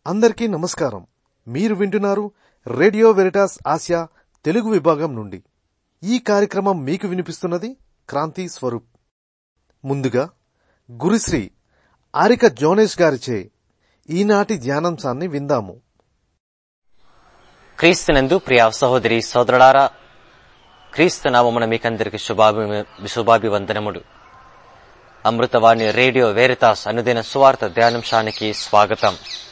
అందరికీ నమస్కారం మీరు వింటున్నారు రేడియో వెరిటాస్ ఆసియా తెలుగు విభాగం నుండి ఈ కార్యక్రమం మీకు వినిపిస్తున్నది క్రాంతి స్వరూప్ ముందుగా గురుశ్రీ ఆరిక జోనేష్ గారిచే ఈనాటి ధ్యానాంశాన్ని విందాము క్రీస్తునందు ప్రియ సహోదరి సోదరులారా క్రీస్తు నామమున మీకందరికి శుభాభి శుభాభివందనములు అమృతవాణి రేడియో వేరితాస్ అనుదిన సువార్త ధ్యానాంశానికి స్వాగతం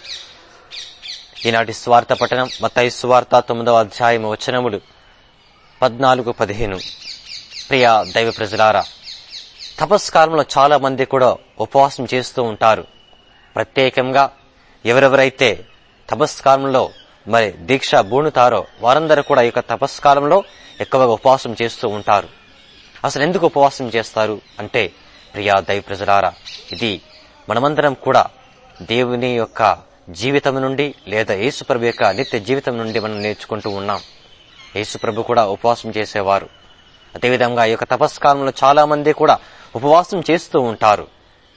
ఈనాటి స్వార్థ పఠనం మత్తయి సువార్త తొమ్మిదవ అధ్యాయం వచనములు పద్నాలుగు పదిహేను ప్రియ దైవ ప్రజలారా తపస్కాలంలో చాలా మంది కూడా ఉపవాసం చేస్తూ ఉంటారు ప్రత్యేకంగా ఎవరెవరైతే తపస్కాలంలో మరి దీక్ష బూనుతారో వారందరూ కూడా ఈ యొక్క తపస్కాలంలో ఎక్కువగా ఉపవాసం చేస్తూ ఉంటారు అసలు ఎందుకు ఉపవాసం చేస్తారు అంటే ప్రియా దైవ ప్రజలారా ఇది మనమందరం కూడా దేవుని యొక్క జీవితం నుండి లేదా యేసుప్రభు యొక్క నిత్య జీవితం నుండి మనం నేర్చుకుంటూ ఉన్నాం యేసుప్రభు కూడా ఉపవాసం చేసేవారు అదేవిధంగా ఈ యొక్క తపస్కాలంలో చాలా మంది కూడా ఉపవాసం చేస్తూ ఉంటారు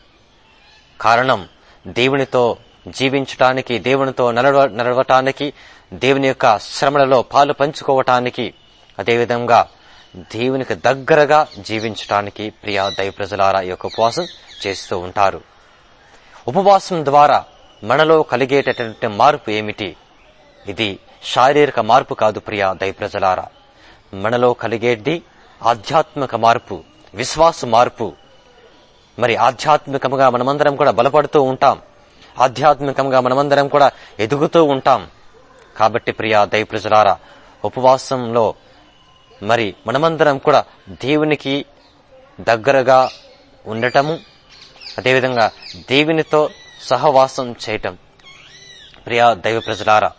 కారణం దేవునితో జీవించటానికి దేవునితో నడవ నడవటానికి దేవుని యొక్క శ్రమలలో పాలు పంచుకోవటానికి అదేవిధంగా దేవునికి దగ్గరగా జీవించటానికి ప్రియా దైవ ప్రజలారా ఈ యొక్క ఉపవాసం చేస్తూ ఉంటారు ఉపవాసం ద్వారా మనలో కలిగేటటువంటి మార్పు ఏమిటి ఇది శారీరక మార్పు కాదు ప్రియా దైవ ప్రజలారా మనలో కలిగేది ఆధ్యాత్మిక మార్పు విశ్వాస మార్పు మరి ఆధ్యాత్మికంగా మనమందరం కూడా బలపడుతూ ఉంటాం ఆధ్యాత్మికంగా మనమందరం కూడా ఎదుగుతూ ఉంటాం కాబట్టి ప్రియా దైవ ప్రజలారా ఉపవాసంలో మరి మనమందరం కూడా దేవునికి దగ్గరగా ఉండటము అదేవిధంగా దేవునితో సహవాసం చేయటం ప్రియా దైవ ప్రజలారా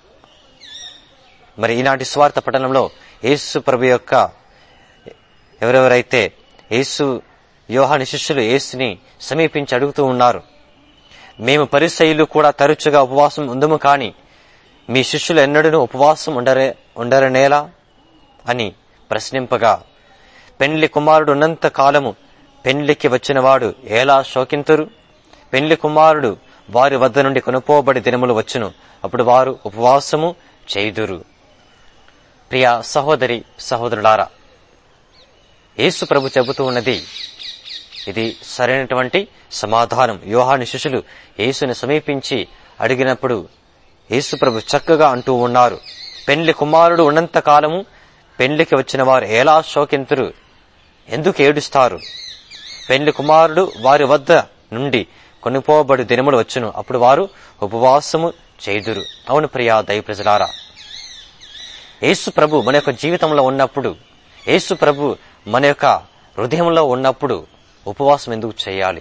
మరి ఈనాటి స్వార్థ పట్టణంలో యేసు ప్రభు యొక్క ఎవరెవరైతే యేసు యోహాని శిష్యులు యేసుని సమీపించి అడుగుతూ ఉన్నారు మేము పరిసయులు కూడా తరచుగా ఉపవాసం ఉందము కాని మీ శిష్యులు ఎన్నడూ ఉపవాసం ఉండరే ఉండరనేలా అని ప్రశ్నింపగా పెండ్లి కుమారుడు ఉన్నంత కాలము పెండ్లికి వచ్చినవాడు ఎలా శోకింతురు పెండ్లి కుమారుడు వారి వద్ద నుండి కొనుపోబడి దినములు వచ్చును అప్పుడు వారు ఉపవాసము చేయుదురు ప్రియ సహోదరి సహోదరులారా యేసు ప్రభు చెబుతూ ఉన్నది ఇది సరైనటువంటి సమాధానం యోహాని శిష్యులు యేసుని సమీపించి అడిగినప్పుడు యేసు ప్రభు చక్కగా అంటూ ఉన్నారు పెండ్లి కుమారుడు ఉన్నంత కాలము పెండ్లికి వచ్చిన వారు ఎలా శోకింతురు ఎందుకు ఏడుస్తారు పెండ్లి కుమారుడు వారి వద్ద నుండి కొనుపోబడి దినములు వచ్చును అప్పుడు వారు ఉపవాసము చేయుదురు అవును ప్రియా దయ ప్రజలారా యేసు ప్రభు మన యొక్క జీవితంలో ఉన్నప్పుడు యేసు ప్రభు మన యొక్క హృదయంలో ఉన్నప్పుడు ఉపవాసం ఎందుకు చేయాలి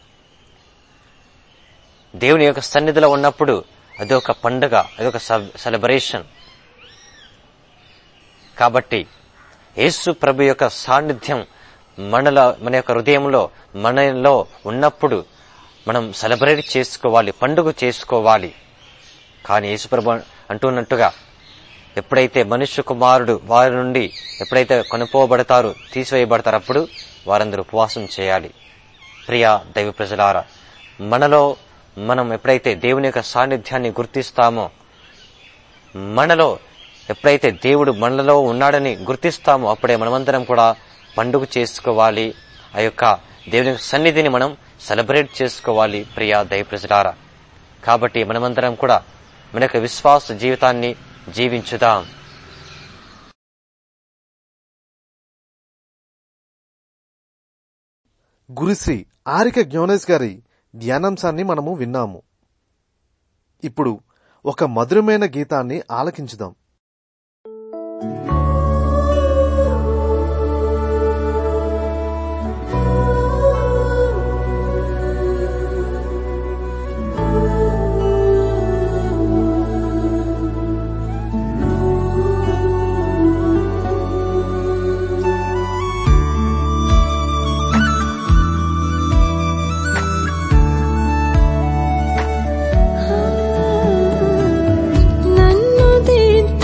దేవుని యొక్క సన్నిధిలో ఉన్నప్పుడు అది ఒక పండుగ అది ఒక సెలబ్రేషన్ కాబట్టి యేసు ప్రభు యొక్క సాన్నిధ్యం మనలో మన యొక్క హృదయంలో మనలో ఉన్నప్పుడు మనం సెలబ్రేట్ చేసుకోవాలి పండుగ చేసుకోవాలి కానీ యేసుప్రభు అంటున్నట్టుగా ఎప్పుడైతే మనుష్య కుమారుడు వారి నుండి ఎప్పుడైతే కొనుపోబడతారో తీసివేయబడతారు అప్పుడు వారందరూ ఉపవాసం చేయాలి ప్రియా దైవ ప్రజలారా మనలో మనం ఎప్పుడైతే దేవుని యొక్క సాన్నిధ్యాన్ని గుర్తిస్తామో మనలో ఎప్పుడైతే దేవుడు మనలో ఉన్నాడని గుర్తిస్తామో అప్పుడే మనమందరం కూడా పండుగ చేసుకోవాలి ఆ యొక్క దేవుని సన్నిధిని మనం సెలబ్రేట్ చేసుకోవాలి ప్రియా దయ ప్రజలారా కాబట్టి మనమందరం కూడా మన యొక్క విశ్వాస జీవితాన్ని జీవించుదాం గురుశ్రీ ఆరిక జ్ఞానేష్ గారి ధ్యానాంశాన్ని మనము విన్నాము ఇప్పుడు ఒక మధురమైన గీతాన్ని ఆలకించుదాం నన్ను దిద్దు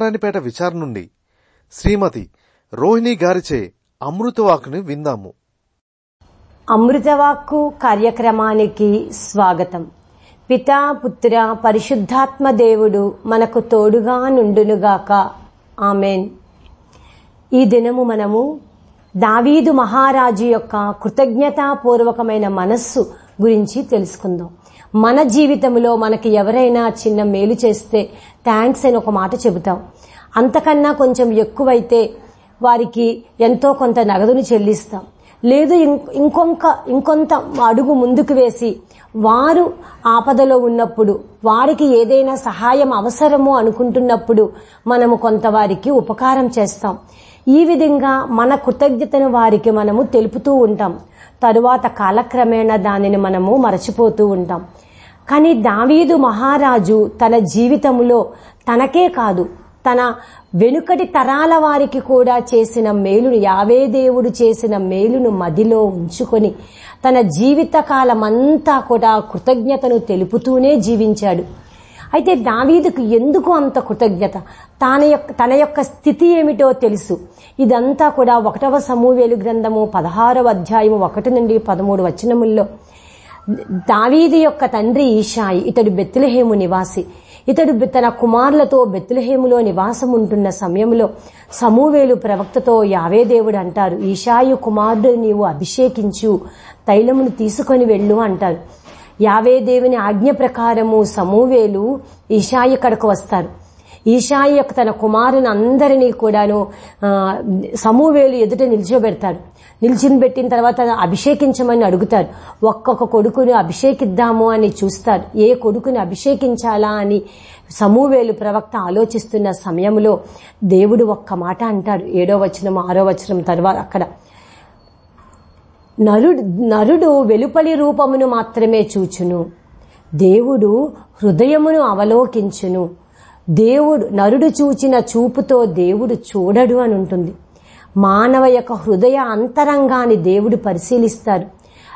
నారాయణపేట విచారణ నుండి శ్రీమతి రోహిణి గారిచే అమృతవాకుని విందాము అమృతవాక్కు కార్యక్రమానికి స్వాగతం పితా పుత్ర పరిశుద్ధాత్మ దేవుడు మనకు తోడుగా నుండునుగాక ఆమెన్ ఈ దినము మనము దావీదు మహారాజు యొక్క కృతజ్ఞతాపూర్వకమైన మనస్సు గురించి తెలుసుకుందాం మన జీవితంలో మనకి ఎవరైనా చిన్న మేలు చేస్తే థ్యాంక్స్ అని ఒక మాట చెబుతాం అంతకన్నా కొంచెం ఎక్కువైతే వారికి ఎంతో కొంత నగదును చెల్లిస్తాం లేదు ఇం- ఇంకొంక ఇంకొంత అడుగు ముందుకు వేసి వారు ఆపదలో ఉన్నప్పుడు వారికి ఏదైనా సహాయం అవసరము అనుకుంటున్నప్పుడు మనము కొంత వారికి ఉపకారం చేస్తాం ఈ విధంగా మన కృతజ్ఞతను వారికి మనము తెలుపుతూ ఉంటాం తరువాత కాలక్రమేణా దానిని మనము మరచిపోతూ ఉంటాం కానీ దావీదు మహారాజు తన జీవితంలో తనకే కాదు తన వెనుకటి తరాల వారికి కూడా చేసిన మేలును యావే దేవుడు చేసిన మేలును మదిలో ఉంచుకొని తన జీవిత కాలమంతా కూడా కృతజ్ఞతను తెలుపుతూనే జీవించాడు అయితే దావీదుకు ఎందుకు అంత కృతజ్ఞత తన యొక్క తన యొక్క స్థితి ఏమిటో తెలుసు ఇదంతా కూడా ఒకటవ సమూవేలు గ్రంథము పదహారవ అధ్యాయము ఒకటి నుండి పదమూడు వచనముల్లో దావీది యొక్క తండ్రి ఈషాయి ఇతడు బెత్లెహేము నివాసి ఇతడు బె- తన కుమారులతో బెత్లెహేములో నివాసం ఉంటున్న సమయంలో సమూవేలు ప్రవక్తతో యావే దేవుడు అంటారు ఈషాయు కుమారుడు నీవు అభిషేకించు తైలమును తీసుకొని వెళ్ళు అంటారు యావే దేవుని ఆజ్ఞ ప్రకారము సమూవేలు ఈషాయి కడకు వస్తారు ఈషాయి యొక్క తన కుమారుని అందరినీ కూడాను ఆ, సమూవేలు ఎదుట నిల్చోబెడతాడు నిల్చుని పెట్టిన తర్వాత అభిషేకించమని అడుగుతారు ఒక్కొక్క కొడుకుని అభిషేకిద్దాము అని చూస్తారు ఏ కొడుకుని అభిషేకించాలా అని సమూవేలు ప్రవక్త ఆలోచిస్తున్న సమయంలో దేవుడు ఒక్క మాట అంటాడు ఏడో వచనం ఆరో వచనం తర్వాత అక్కడ నరుడు నరుడు వెలుపలి రూపమును మాత్రమే చూచును దేవుడు హృదయమును అవలోకించును దేవుడు నరుడు చూచిన చూపుతో దేవుడు చూడడు అని ఉంటుంది మానవ యొక్క హృదయ అంతరంగాన్ని దేవుడు పరిశీలిస్తారు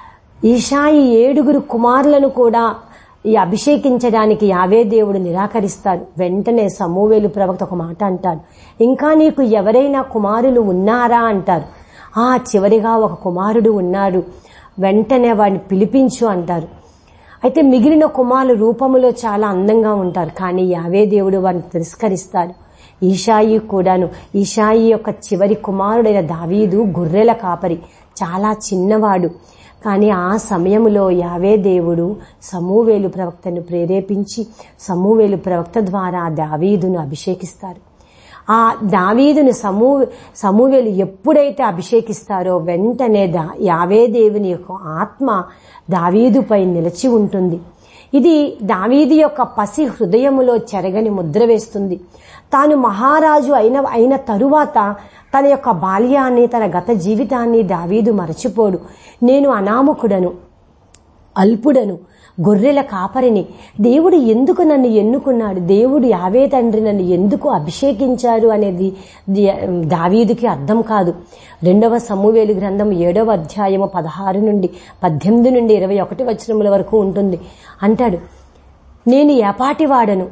ఈషాయి ఏడుగురు కుమారులను కూడా ఈ అభిషేకించడానికి యావే దేవుడు నిరాకరిస్తాడు వెంటనే సమూవేలు ప్రవక్త ఒక మాట అంటాడు ఇంకా నీకు ఎవరైనా కుమారులు ఉన్నారా అంటారు ఆ చివరిగా ఒక కుమారుడు ఉన్నాడు వెంటనే వాడిని పిలిపించు అంటారు అయితే మిగిలిన కుమారులు రూపములో చాలా అందంగా ఉంటారు కానీ యావే దేవుడు వారిని తిరస్కరిస్తాడు ఈషాయి కూడాను ఈషాయి యొక్క చివరి కుమారుడైన దావీదు గొర్రెల కాపరి చాలా చిన్నవాడు కానీ ఆ సమయంలో యావే దేవుడు సమూవేలు ప్రవక్తను ప్రేరేపించి సమూవేలు ప్రవక్త ద్వారా దావీదును అభిషేకిస్తారు ఆ దావీదుని సమూ సమూవేలు ఎప్పుడైతే అభిషేకిస్తారో వెంటనే దా యావే దేవుని యొక్క ఆత్మ దావీదుపై నిలిచి ఉంటుంది ఇది దావీదు యొక్క పసి హృదయములో చెరగని ముద్ర వేస్తుంది తాను మహారాజు అయిన అయిన తరువాత తన యొక్క బాల్యాన్ని తన గత జీవితాన్ని దావీదు మరచిపోడు నేను అనామకుడను అల్పుడను గొర్రెల కాపరిని దేవుడు ఎందుకు నన్ను ఎన్నుకున్నాడు దేవుడు యావే తండ్రి నన్ను ఎందుకు అభిషేకించారు అనేది ది- దావీదుకి అర్థం కాదు రెండవ సమూవేలు గ్రంథం ఏడవ అధ్యాయము పదహారు నుండి పద్దెనిమిది నుండి ఇరవై ఒకటి వచనముల వరకు ఉంటుంది అంటాడు నేను ఏపాటివాడను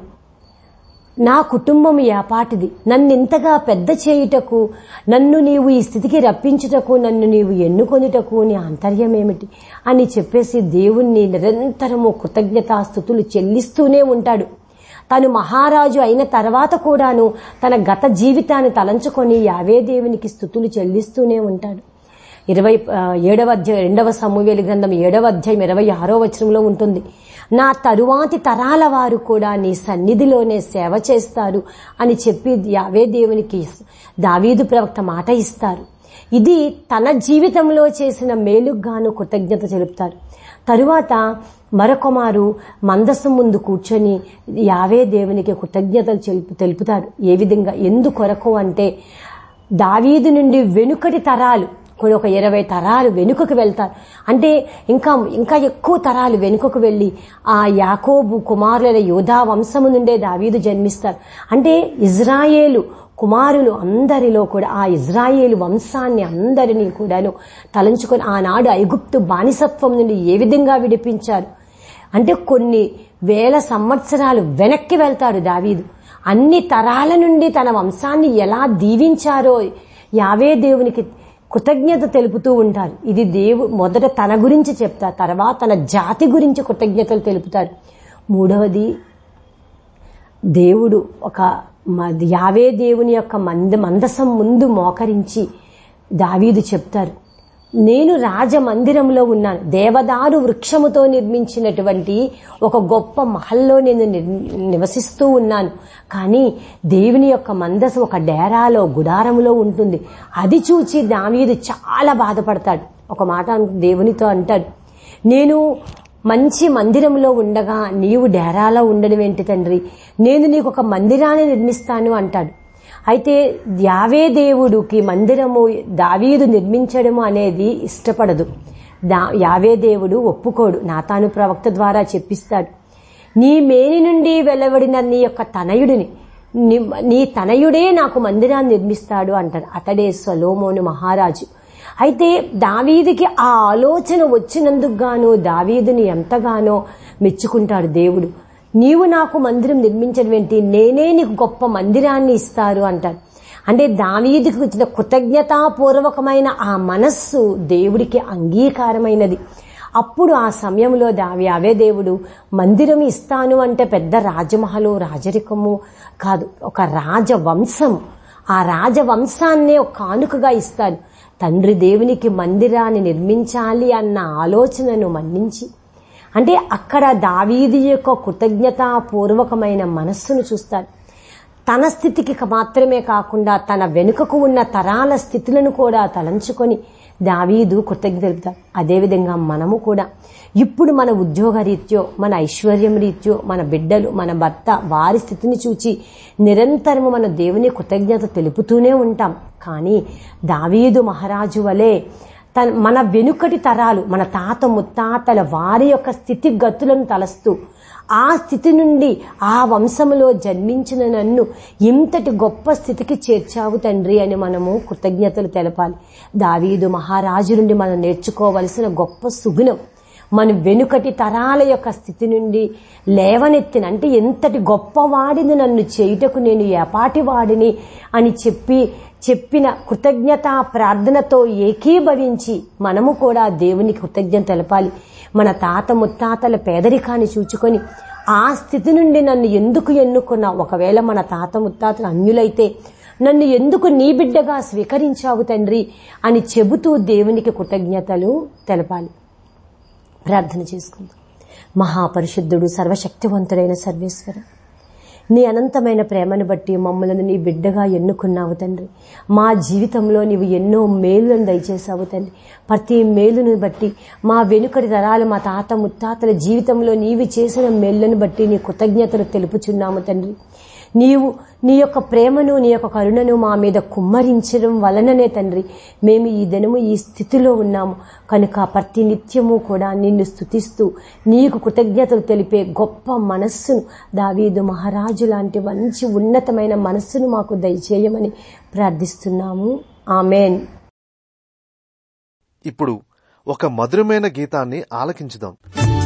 నా కుటుంబం ఏపాటిది నన్ను ఇంతగా పెద్ద చేయుటకు నన్ను నీవు ఈ స్థితికి రప్పించుటకు నన్ను నీవు ఎన్నుకొనుటకు నీ ఆంతర్యమేమిటి అని చెప్పేసి దేవుణ్ణి నిరంతరము కృతజ్ఞతాస్థుతులు చెల్లిస్తూనే ఉంటాడు తను మహారాజు అయిన తర్వాత కూడాను తన గత జీవితాన్ని తలంచుకొని యావే దేవునికి స్థుతులు చెల్లిస్తూనే ఉంటాడు ఇరవై ఆ, ఏడవ అధ్యాయం రెండవ సమూవేలు గ్రంథం ఏడవ అధ్యాయం ఇరవై ఆరో వచనంలో ఉంటుంది నా తరువాతి తరాల వారు కూడా నీ సన్నిధిలోనే సేవ చేస్తారు అని చెప్పి యావే దేవునికి దావీదు ప్రవక్త మాట ఇస్తారు ఇది తన జీవితంలో చేసిన మేలుగాను కృతజ్ఞత తెలుపుతారు తరువాత మరొకమారు మందస్సు ముందు కూర్చొని యావే దేవునికి కృతజ్ఞతలు తెలుపు తెలుపుతాడు ఏ విధంగా ఎందుకొరకు అంటే దావీదు నుండి వెనుకటి తరాలు కొన్ని ఒక ఇరవై తరాలు వెనుకకు వెళ్తారు అంటే ఇంకా ఇంకా ఎక్కువ తరాలు వెనుకకు వెళ్ళి ఆ యాకోబు కుమారులైన యోధా వంశము నుండే దావీదు జన్మిస్తారు అంటే ఇజ్రాయేలు కుమారులు అందరిలో కూడా ఆ ఇజ్రాయేలు వంశాన్ని అందరినీ కూడాను తలంచుకొని ఆనాడు ఐగుప్తు బానిసత్వం నుండి ఏ విధంగా విడిపించారు అంటే కొన్ని వేల సంవత్సరాలు వెనక్కి వెళ్తాడు దావీదు అన్ని తరాల నుండి తన వంశాన్ని ఎలా దీవించారో యావే దేవునికి కృతజ్ఞత తెలుపుతూ ఉంటారు ఇది దేవు మొదట తన గురించి చెప్తారు తర్వాత తన జాతి గురించి కృతజ్ఞతలు తెలుపుతారు మూడవది దేవుడు ఒక మ- యావే దేవుని యొక్క మంద మందసం ముందు మోకరించి దావీదు చెప్తారు నేను రాజమందిరంలో ఉన్నాను దేవదారు వృక్షముతో నిర్మించినటువంటి ఒక గొప్ప మహల్లో నేను నిర్- నివసిస్తూ ఉన్నాను కానీ దేవుని యొక్క మందసం ఒక డేరాలో గుడారములో ఉంటుంది అది చూచి దావీదు చాలా బాధపడతాడు ఒక మాట అను- దేవునితో అంటాడు నేను మంచి మందిరంలో ఉండగా నీవు డేరాలో ఉండడం ఏంటి తండ్రి నేను నీకు ఒక మందిరాన్ని నిర్మిస్తాను అంటాడు అయితే యావే దేవుడికి మందిరము దావీదు నిర్మించడము అనేది ఇష్టపడదు దా యావే దేవుడు ఒప్పుకోడు నాతాను ప్రవక్త ద్వారా చెప్పిస్తాడు నీ మేని నుండి వెలువడిన నీ యొక్క తనయుడిని నీ- నీ తనయుడే నాకు మందిరాన్ని నిర్మిస్తాడు అంటాడు అతడే సొలోమోను మహారాజు అయితే దావీదికి ఆ ఆలోచన వచ్చినందుకు గాను దావీదుని ఎంతగానో మెచ్చుకుంటాడు దేవుడు నీవు నాకు మందిరం నిర్మించడం ఏంటి నేనే నీకు గొప్ప మందిరాన్ని ఇస్తారు అంటాడు అంటే దావీదికి వచ్చిన కృతజ్ఞతాపూర్వకమైన ఆ మనస్సు దేవుడికి అంగీకారమైనది అప్పుడు ఆ సమయంలో దావి అవే దేవుడు మందిరం ఇస్తాను అంటే పెద్ద రాజమహలు రాజరికము కాదు ఒక రాజవంశం ఆ రాజవంశాన్నే ఒక కానుకగా ఇస్తాడు తండ్రి దేవునికి మందిరాన్ని నిర్మించాలి అన్న ఆలోచనను మన్నించి అంటే అక్కడ దావీది యొక్క కృతజ్ఞతాపూర్వకమైన మనస్సును చూస్తాడు తన స్థితికి మాత్రమే కాకుండా తన వెనుకకు ఉన్న తరాల స్థితులను కూడా తలంచుకొని దావీదు కృతజ్ఞత తెలుపుతాడు అదేవిధంగా మనము కూడా ఇప్పుడు మన ఉద్యోగ రీత్యో మన ఐశ్వర్యం రీత్యో మన బిడ్డలు మన భర్త వారి స్థితిని చూచి నిరంతరము మన దేవుని కృతజ్ఞత తెలుపుతూనే ఉంటాం కానీ దావీదు మహారాజు వలె తన మన వెనుకటి తరాలు మన తాత ముత్తాతల వారి యొక్క స్థితిగతులను తలస్తూ ఆ స్థితి నుండి ఆ వంశములో జన్మించిన నన్ను ఇంతటి గొప్ప స్థితికి చేర్చావు తండ్రి అని మనము కృతజ్ఞతలు తెలపాలి దావీదు మహారాజు నుండి మనం నేర్చుకోవలసిన గొప్ప సుగుణం మన వెనుకటి తరాల యొక్క స్థితి నుండి లేవనెత్తిన అంటే ఎంతటి గొప్పవాడిని నన్ను చేయుటకు నేను ఎపాటి వాడిని అని చెప్పి చెప్పిన కృతజ్ఞత ప్రార్థనతో ఏకీభవించి మనము కూడా దేవునికి కృతజ్ఞత తెలపాలి మన తాత ముత్తాతల పేదరికాన్ని చూచుకొని ఆ స్థితి నుండి నన్ను ఎందుకు ఎన్నుకున్నా ఒకవేళ మన తాత ముత్తాతలు అన్యులైతే నన్ను ఎందుకు నీ బిడ్డగా స్వీకరించావు తండ్రి అని చెబుతూ దేవునికి కృతజ్ఞతలు తెలపాలి ప్రార్థన చేసుకుందాం మహాపరిశుద్ధుడు సర్వశక్తివంతుడైన సర్వేశ్వర నీ అనంతమైన ప్రేమను బట్టి మమ్మల్ని నీ బిడ్డగా ఎన్నుకున్నావు తండ్రి మా జీవితంలో నీవు ఎన్నో మేలులను దయచేసావు తండ్రి ప్రతి మేలును బట్టి మా వెనుకటి తరాలు మా తాత ముత్తాతల జీవితంలో నీవు చేసిన మేళ్లను బట్టి నీ కృతజ్ఞతలు తెలుపుచున్నాము తండ్రి నీవు నీ యొక్క ప్రేమను నీ యొక్క కరుణను మా మీద కుమ్మరించడం వలననే తండ్రి మేము ఈ దినము ఈ స్థితిలో ఉన్నాము కనుక ప్రతి నిత్యము కూడా నిన్ను స్తుతిస్తూ నీకు కృతజ్ఞతలు తెలిపే గొప్ప మనస్సును దావీదు మహారాజు లాంటి మంచి ఉన్నతమైన మనస్సును మాకు దయచేయమని ప్రార్థిస్తున్నాము ఆమెన్ ఇప్పుడు ఒక మధురమైన గీతాన్ని ఆలకించుదాం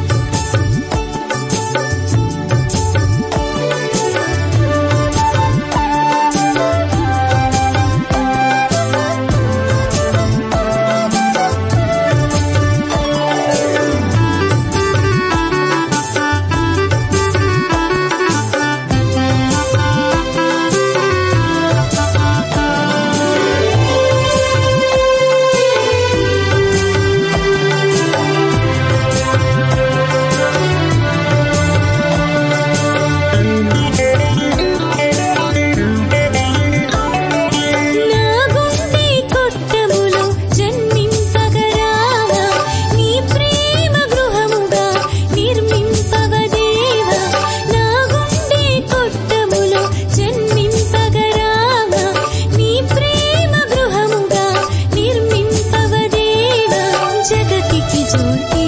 నా గుండె కొట్టములో జన్మింపగరావా నీ ప్రేమ గృహముగా నిర్మింపవదేవా నా గుండె కొట్టములో జన్మింపగరావా నీ ప్రేమ గృహముగా నిర్మింపవదేవా జగతికి జ్యోతి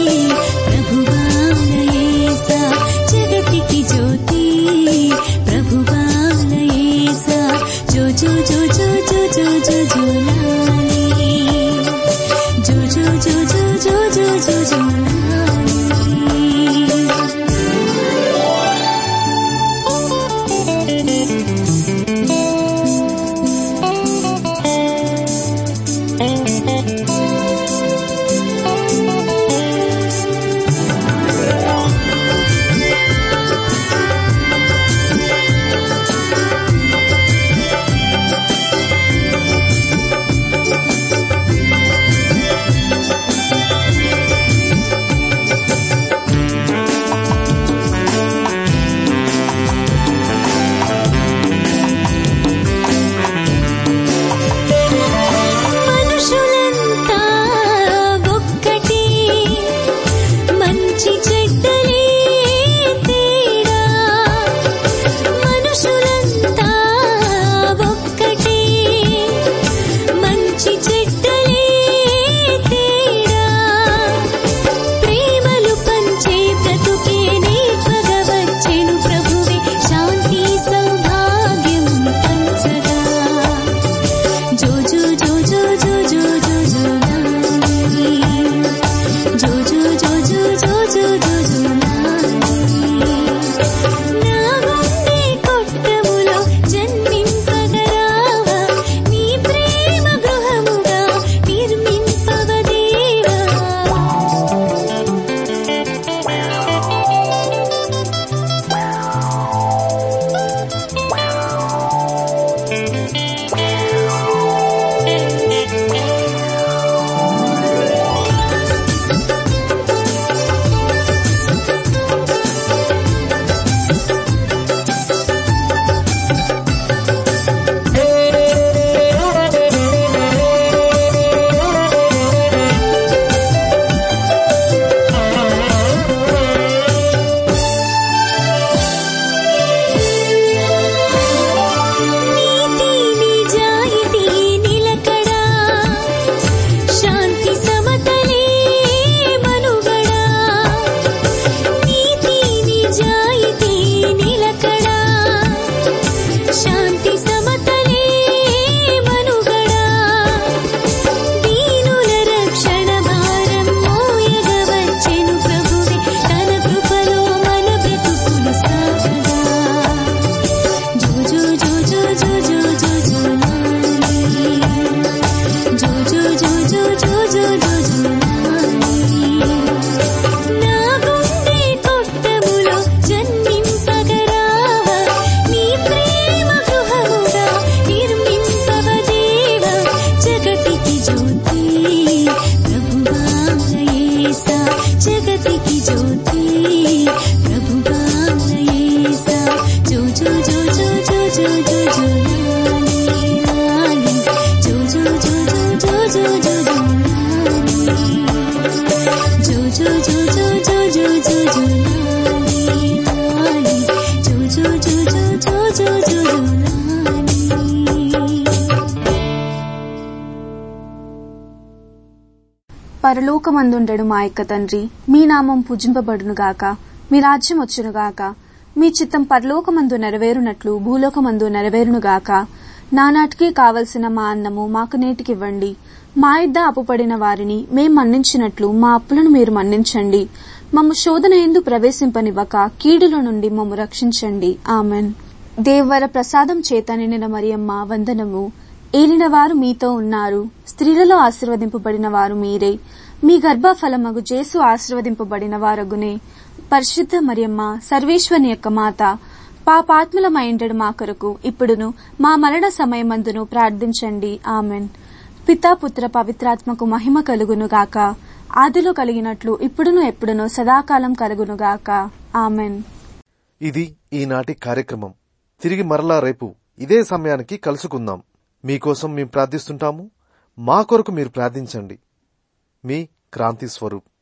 ప్రభువాలయేసా జగతికి జ్యోతి ప్రభువాలయేసా జో జో జో జో జో జో జో జో లాలి జో జో జో జో జో జో జో జో లాలి పరలోకమందుండడు మా యొక్క తండ్రి మీ నామం పూజింపబడునుగాక మీ రాజ్యం వచ్చునుగాక మీ చిత్తం పరలోకమందు నెరవేరునట్లు భూలోకమందు నెరవేరునుగాక నానాటికి కావలసిన మా అన్నము మాకు నేటికివ్వండి మా ఇద్ద అప్పుపడిన వారిని మేం మన్నించినట్లు మా అప్పులను మీరు మన్నించండి మమ్ము శోధన ఎందు ప్రవేశింపనివ్వక కీడుల నుండి మమ్ము రక్షించండి ఆమెన్ దేవర ప్రసాదం చేత నిండిన మరియమ్మ వందనము ఏలిన వారు మీతో ఉన్నారు స్త్రీలలో ఆశీర్వదింపబడిన వారు మీరే మీ గర్భఫలమగు జేసు ఆశీర్వదింపబడిన వారగునే పరిశుద్ధ మరియమ్మ సర్వేశ్వరుని యొక్క మాత పాపాత్ములమైండడు మా కొరకు ఇప్పుడును మా మరణ సమయమందును ప్రార్థించండి ఆమెన్ పితా పుత్ర పవిత్రాత్మకు మహిమ కలుగును గాక ఆదిలో కలిగినట్లు ఇప్పుడును ఎప్పుడును సదాకాలం కలుగును గాక ఆమెన్ ఇది ఈనాటి కార్యక్రమం తిరిగి మరలా రేపు ఇదే సమయానికి కలుసుకుందాం మీకోసం మేము ప్రార్థిస్తుంటాము మా కొరకు మీరు ప్రార్థించండి మీ క్రాంతి స్వరూప్